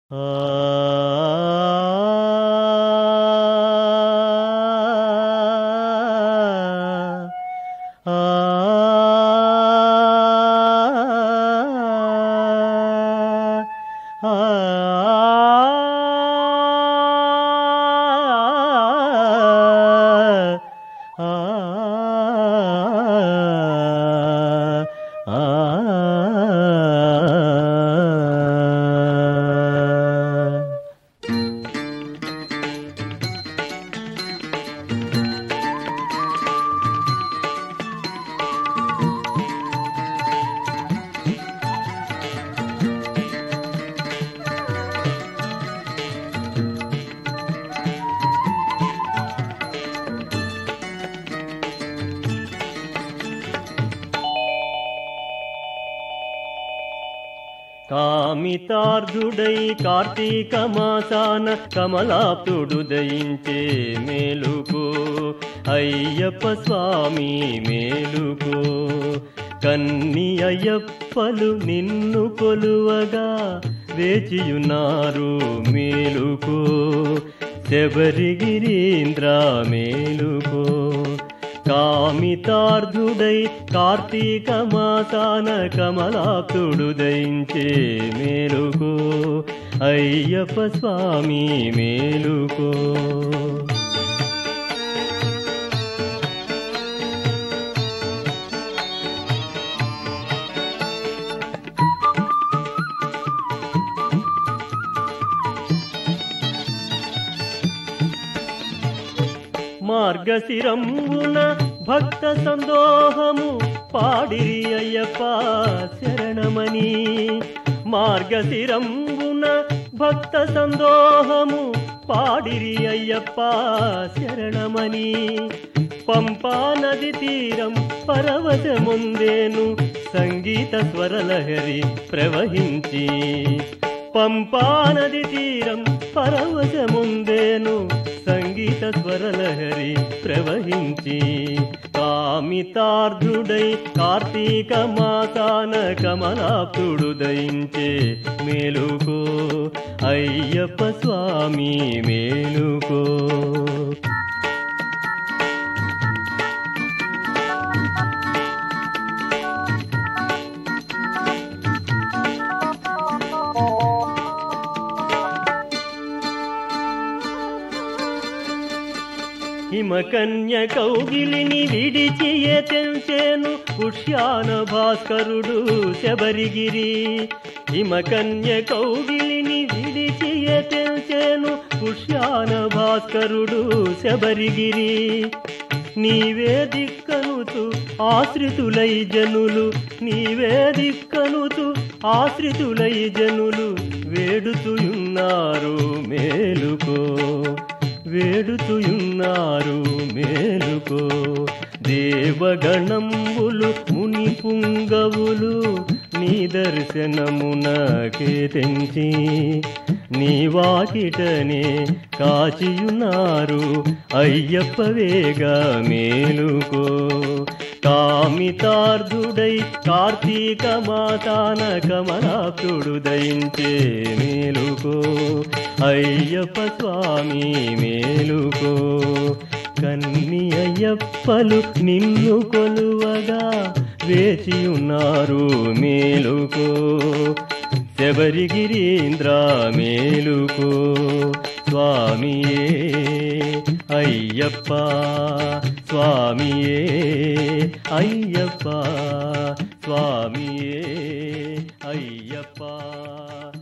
కామితార్థుడై కార్తీక మాసాన కమలాప్తుడు దయించే మేలుకో అయ్యప్ప స్వామి మేలుకో కన్ని అయ్యప్పలు నిన్ను కొలువగా వేచియున్నారు మేలుకో శబరిగిరీంద్ర మేలుకో కామితార్థుడై కార్తీక మాసాన కమలాప్తుడు దయించే మేలుకో అయ్యప్ప స్వామి మేలుకో మార్గశిరంగున భక్త సందోహము పాడిరి అయ్యప్ప శరణమని మార్గశిరంగున భక్త సందోహము పాడిరి అయ్యప్ప శరణమని పంపా నది తీరం పరవశముందేను సంగీత స్వరలహరి ప్రవహించి పంపా నది తీరం పరవశముందేను సంగీత స్వరలహరి ప్రవహించి కామితార్థుడై కార్తీక మాసాన కమలాప్తుడు దయించే మేలుకో అయ్యప్ప స్వామి మేలుకో హిమకన్య కౌగిలిని విడిచి తెంచేను పుష్యాన భాస్కరుడు శబరిగిరి హిమకన్య కౌగిలిని విడిచి తెంచేను పుష్యాన భాస్కరుడు శబరిగిరి నీవే దిక్కనుతు ఆశ్రితులై జనులు నీవే దిక్కనుతు ఆశ్రితులై జనులు వేడుతుయున్నారు మేలుకో వేడుతుయున్నారు మేలుకో దేవగణంబులు ముని పుంగవులు నీ దర్శనమునకే తెంచి నీ వాకిటనే కాచియున్నారు అయ్యప్ప వేగ మేలుకో కామితార్థుడై కార్తీక మాతాన కమలాప్తుడు దయించే మేలుకో అయ్యప్ప స్వామి మేలుకో కన్ని అయ్యప్పలు నిన్ను కొలువగా వేచియున్నారు మేలుకో శబరిగిరీంద్ర మేలుకో స్వామియే అయ్యప్ప స్వామియే అయ్యప్ప స్వామియే అయ్యప్ప